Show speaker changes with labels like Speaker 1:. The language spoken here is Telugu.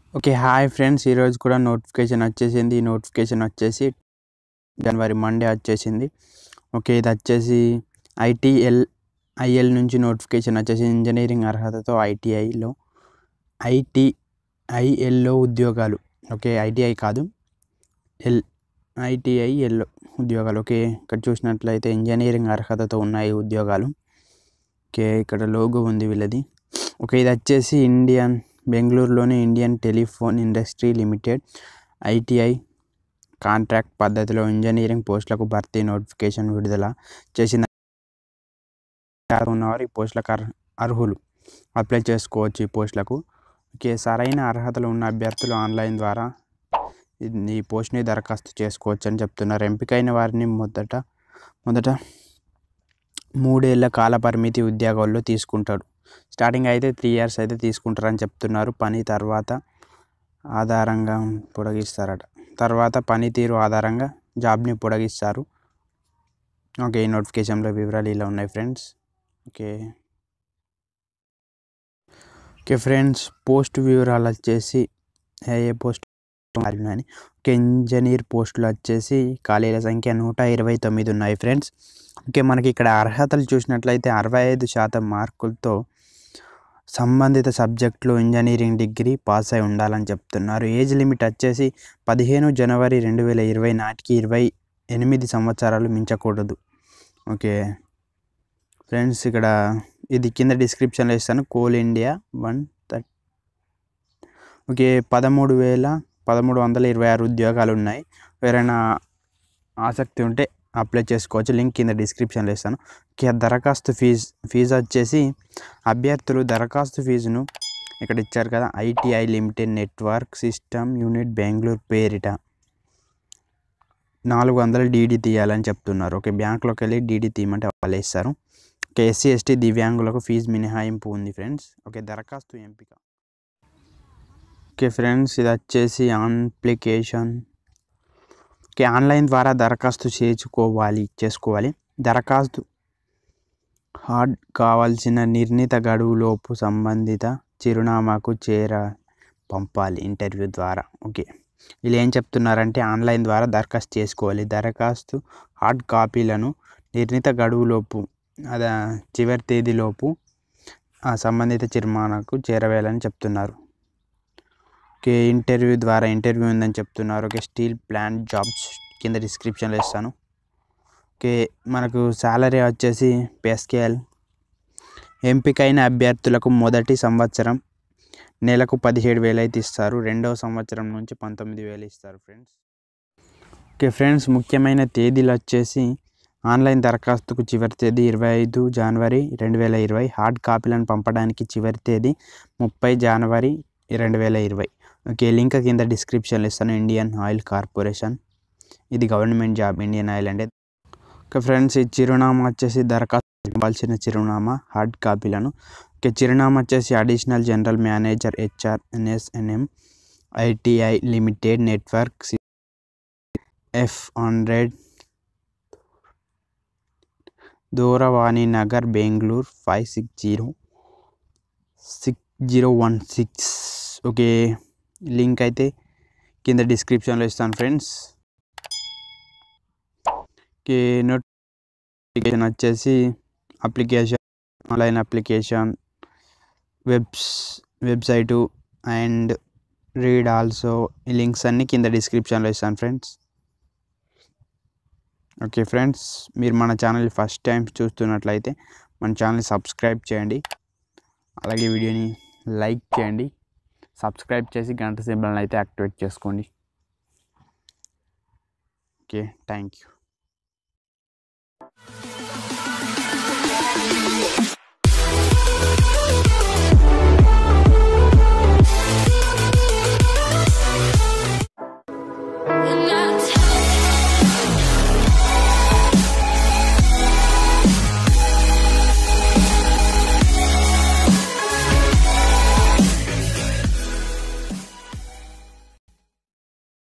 Speaker 1: ఓకే హాయ్ ఫ్రెండ్స్ ఈరోజు కూడా నోటిఫికేషన్ వచ్చేసింది ఈ నోటిఫికేషన్ వచ్చేసి జనవరి మండే వచ్చేసింది ఓకే ఇది వచ్చేసి ఐటీఎల్ ఐఎల్ నుంచి నోటిఫికేషన్ వచ్చేసి ఇంజనీరింగ్ అర్హతతో ఐటీఐలో ఐటీఐఎల్లో ఉద్యోగాలు ఓకే ఐటీఐ కాదు ఎల్ ఐటీఐ ఎల్లో ఉద్యోగాలు ఓకే ఇక్కడ చూసినట్లయితే ఇంజనీరింగ్ అర్హతతో ఉన్నాయి ఉద్యోగాలు ఓకే ఇక్కడ లోగో ఉంది వీళ్ళది ఓకే ఇది వచ్చేసి ఇండియన్ బెంగళూరులోని Indian telephone industry limited ITI contract పద్ధతిలో ఇంజనీరింగ్ పోస్టులకు భర్తీ నోటిఫికేషన్ విడుదల చేసిన ఉన్నవారు ఈ పోస్టులకు అర్హ అర్హులు అప్లై చేసుకోవచ్చు ఈ పోస్టులకు ఓకే సరైన అర్హతలు ఉన్న అభ్యర్థులు ఆన్లైన్ ద్వారా ఇది- ఈ పోస్ట్ని దరఖాస్తు చేసుకోవచ్చు అని చెప్తున్నారు ఎంపికైన వారిని మొదట మొదట మూడేళ్ల కాల పరిమితి ఉద్యోగాల్లో తీసుకుంటాడు స్టార్టింగ్ అయితే త్రీ ఇయర్స్ అయితే తీసుకుంటారని చెప్తున్నారు పని తర్వాత ఆధారంగా పొడిగిస్తారట తర్వాత పనితీరు ఆధారంగా జాబ్ని పొడిగిస్తారు ఓకే ఈ నోటిఫికేషన్లో వివరాలు ఇలా ఉన్నాయి friends okay okay friends post వివరాలు వచ్చేసి ఏ ఏ పోస్ట్ ఉన్నాయని ఓకే ఇంజనీర్ పోస్టులు వచ్చేసి ఖాళీల సంఖ్య నూట ఇరవై తొమ్మిది ఉన్నాయి ఫ్రెండ్స్ ఓకే మనకి ఇక్కడ అర్హతలు చూసినట్లయితే అరవై ఐదు శాతం మార్కులతో సంబంధిత సబ్జెక్టులో ఇంజనీరింగ్ డిగ్రీ పాస్ అయి ఉండాలని చెప్తున్నారు ఏజ్ లిమిట్ వచ్చేసి పదిహేను జనవరి రెండు వేల ఇరవై నాటికి ఇరవై ఎనిమిది సంవత్సరాలు మించకూడదు ఓకే ఫ్రెండ్స్ ఇక్కడ ఇది కింద డిస్క్రిప్షన్లో ఇస్తాను coal India one thirty okay పదమూడు వేల పదమూడు వందల ఇరవై ఆరు ఉద్యోగాలు ఉన్నాయి ఎవరైనా ఆసక్తి ఉంటే అప్లై చేసుకోవచ్చు లింక్ కింద డిస్క్రిప్షన్లో ఇస్తాను ఓకే దరఖాస్తు ఫీజు ఫీజు వచ్చేసి అభ్యర్థులు దరఖాస్తు ఫీజును ఇక్కడ ఇచ్చారు కదా ITI limited network system unit Bengaluru పేరిట నాలుగు వందల డీడీ తీయాలని చెప్తున్నారు ఓకే బ్యాంకులోకి వెళ్ళి డీడీ తీయమంటే వాళ్ళు ఇస్తారు ఓకే ఎస్సీ ఎస్టీ దివ్యాంగులకు ఫీజు మినహాయింపు ఉంది ఫ్రెండ్స్ ఓకే దరఖాస్తు ఎంపిక ఓకే ఫ్రెండ్స్ ఇది వచ్చేసి అప్లికేషన్ ఓకే ఆన్లైన్ ద్వారా దరఖాస్తు చేసుకోవాలి చేసుకోవాలి దరఖాస్తు హార్డ్ కావాల్సిన నిర్ణీత గడువులోపు సంబంధిత చిరునామాకు చేర పంపాలి ఇంటర్వ్యూ ద్వారా ఓకే వీళ్ళు ఏం చెప్తున్నారంటే ఆన్లైన్ ద్వారా దరఖాస్తు చేసుకోవాలి దరఖాస్తు హార్డ్ కాపీలను నిర్ణీత గడువులోపు అదే చివరి తేదీలోపు ఆ సంబంధిత చిరునామాకు చేరవేయాలని చెప్తున్నారు ఓకే ఇంటర్వ్యూ ద్వారా ఇంటర్వ్యూ ఉందని చెప్తున్నారు ఓకే స్టీల్ ప్లాంట్ జాబ్స్ కింద డిస్క్రిప్షన్లో ఇస్తాను ఓకే మనకు శాలరీ వచ్చేసి పే స్కేల్ ఎంపికైన అభ్యర్థులకు మొదటి సంవత్సరం నెలకు పదిహేడు వేలు అయితే ఇస్తారు రెండవ సంవత్సరం నుంచి పంతొమ్మిది వేలు ఇస్తారు ఫ్రెండ్స్ ఓకే ఫ్రెండ్స్ ముఖ్యమైన తేదీలు వచ్చేసి ఆన్లైన్ దరఖాస్తుకు చివరి తేదీ ఇరవై ఐదు జనవరి రెండు వేల ఇరవై హార్డ్ కాపీలను పంపడానికి చివరి తేదీ ముప్పై జనవరి రెండు వేల ఇరవై ఓకే లింక్ కింద డిస్క్రిప్షన్లో ఇస్తాను ఇండియన్ ఆయిల్ కార్పొరేషన్ ఇది గవర్నమెంట్ జాబ్ ఇండియన్ ఆయిల్ అంటే ఓకే ఫ్రెండ్స్ ఈ చిరునామా వచ్చేసి దరఖాస్తు ఇవ్వాల్సిన చిరునామా హార్డ్ కాపీలను ఓకే చిరునామా వచ్చేసి additional general manager HR NSNM ITI limited network F hundred Dooravani Nagar Bengaluru five six zero six zero one six okay link అయితే కింద డిస్క్రిప్షన్లో ఇస్తాను ఫ్రెండ్స్ ఓకే నోటిఫికేషన్ వచ్చేసి application online application webs website and read also ఈ లింక్స్ అన్నీ కింద డిస్క్రిప్షన్లో ఇస్తాను ఫ్రెండ్స్ ఓకే ఫ్రెండ్స్ మీరు మన ఛానల్ ఫస్ట్ టైం చూస్తున్నట్లయితే మన ఛానల్ సబ్స్క్రైబ్ చేయండి అలాగే వీడియోని లైక్ చేయండి సబ్స్క్రైబ్ చేసి గంట సింబల్ని అయితే యాక్టివేట్ చేసుకోండి ఓకే థ్యాంక్ యూ